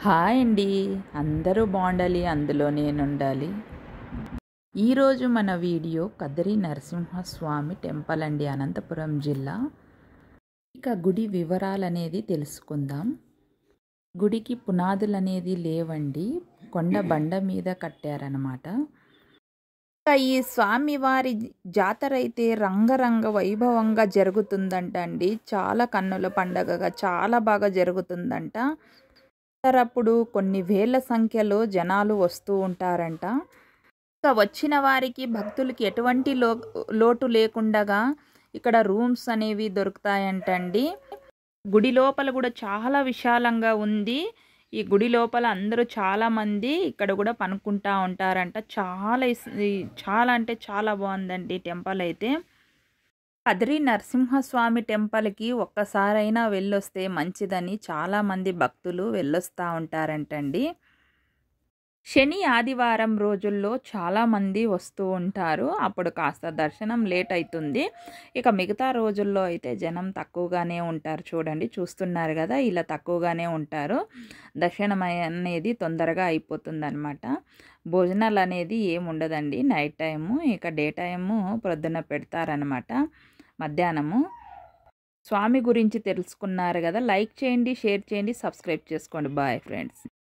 hi అండి అందరూ బాగుండాలి అందులో నేను ఉండాలి ఈరోజు మన వీడియో కదిరి నరసింహస్వామి టెంపుల్ అండి అనంతపురం జిల్లా ఇక గుడి వివరాలు అనేది తెలుసుకుందాం గుడికి పునాదులు అనేది లేవండి కొండ బండ మీద కట్టారనమాట ఈ స్వామివారి జాతర అయితే రంగరంగ వైభవంగా జరుగుతుందంట అండి చాలా కన్నుల పండగగా చాలా బాగా జరుగుతుందంట అప్పుడు కొన్ని వేల సంఖ్యలో జనాలు వస్తూ ఉంటారంట ఇంకా వచ్చిన వారికి భక్తులకి ఎటువంటి లో లోటు లేకుండగా ఇక్కడ రూమ్స్ అనేవి దొరుకుతాయంటండి గుడి లోపల కూడా చాలా విశాలంగా ఉంది ఈ గుడి లోపల అందరూ చాలా మంది ఇక్కడ కూడా పనుకుంటా ఉంటారంట చాలా చాలా అంటే చాలా బాగుందండి టెంపుల్ అయితే కదిరి నరసింహస్వామి టెంపుల్కి ఒక్కసారైనా వెళ్ళొస్తే మంచిదని చాలామంది భక్తులు వెళ్ళొస్తూ ఉంటారంటండి శని ఆదివారం రోజుల్లో చాలామంది వస్తూ ఉంటారు అప్పుడు కాస్త దర్శనం లేట్ అవుతుంది ఇక మిగతా రోజుల్లో అయితే జనం తక్కువగానే ఉంటారు చూడండి చూస్తున్నారు కదా ఇలా తక్కువగానే ఉంటారు దర్శనం అనేది తొందరగా అయిపోతుంది అనమాట భోజనాలు అనేది ఏముండదండి నైట్ టైము ఇక డే టైము ప్రొద్దున పెడతారనమాట మధ్యాహ్నము స్వామి గురించి తెలుసుకున్నారు కదా లైక్ చేయండి షేర్ చేయండి సబ్స్క్రైబ్ చేసుకోండి బాయ్ ఫ్రెండ్స్